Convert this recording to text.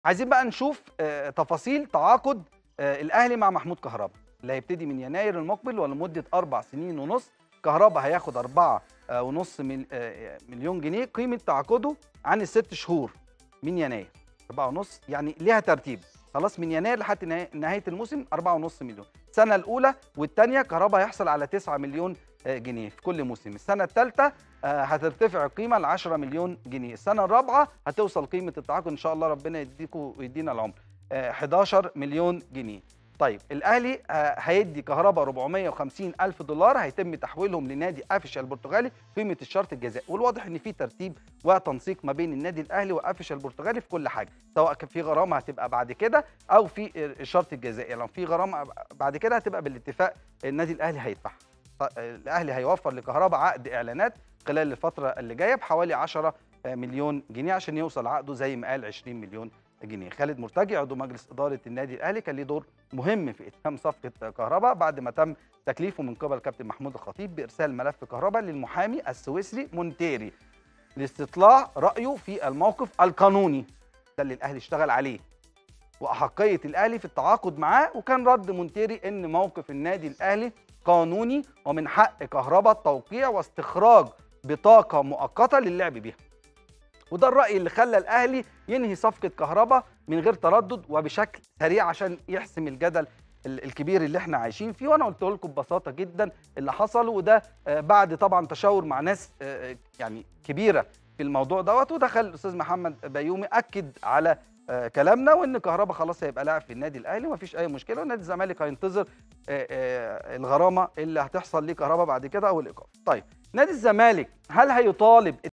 عايزين بقى نشوف آه، تفاصيل تعاقد آه، الاهلي مع محمود كهربا اللي هيبتدي من يناير المقبل ولمده اربع سنين ونص كهربا هياخد أربعة آه، ونص مل- آه، مليون جنيه قيمه تعاقده عن الست شهور من يناير أربعة ونص يعني ليها ترتيب خلاص من يناير لحد نهاية- نهايه الموسم أربعة ونص مليون السنه الاولى والثانيه كهربا هيحصل على 9 مليون آه، جنيه في كل موسم السنه الثالثه آه، هترتفع القيمه ل 10 مليون جنيه السنه الرابعه هتوصل قيمه التعاقد ان شاء الله ربنا يديكم ويدينا العمر آه، 11 مليون جنيه طيب الاهلي آه، هيدي كهرباء 450 الف دولار هيتم تحويلهم لنادي قافش البرتغالي قيمه الشرط الجزائي والواضح ان في ترتيب وتنسيق ما بين النادي الاهلي وقافش البرتغالي في كل حاجه سواء كان في غرامه هتبقى بعد كده او في الشرط الجزائي لو في غرامه بعد كده هتبقى بالاتفاق النادي الاهلي هيدفعها ط- الاهلي هيوفر لكهرباء عقد اعلانات خلال الفتره اللي جايه بحوالي 10 مليون جنيه عشان يوصل عقده زي ما قال 20 مليون جنيه خالد مرتجي عضو مجلس اداره النادي الاهلي كان ليه دور مهم في اتمام صفقه كهرباء بعد ما تم تكليفه من قبل كابتن محمود الخطيب بارسال ملف كهرباء للمحامي السويسري مونتيري لاستطلاع رايه في الموقف القانوني ده اللي الاهلي اشتغل عليه واحقيه الاهلي في التعاقد معاه وكان رد مونتيري ان موقف النادي الاهلي قانوني ومن حق كهرباء التوقيع واستخراج بطاقه مؤقته للعب بيها وده الراي اللي خلى الاهلي ينهي صفقه كهرباء من غير تردد وبشكل سريع عشان يحسم الجدل ال- الكبير اللي احنا عايشين فيه وانا قلت لكم ببساطه جدا اللي حصل وده آه، بعد طبعا تشاور مع ناس آه، يعني كبيره في الموضوع دوت ودخل الاستاذ محمد بيومي اكد على آه، كلامنا وان كهربا خلاص هيبقى لاعب في النادي الاهلي ومفيش اي مشكله ونادي الزمالك هينتظر آه، آه، الغرامه اللي هتحصل لكهربا بعد كده او الايقاف. طيب نادي الزمالك هل هيطالب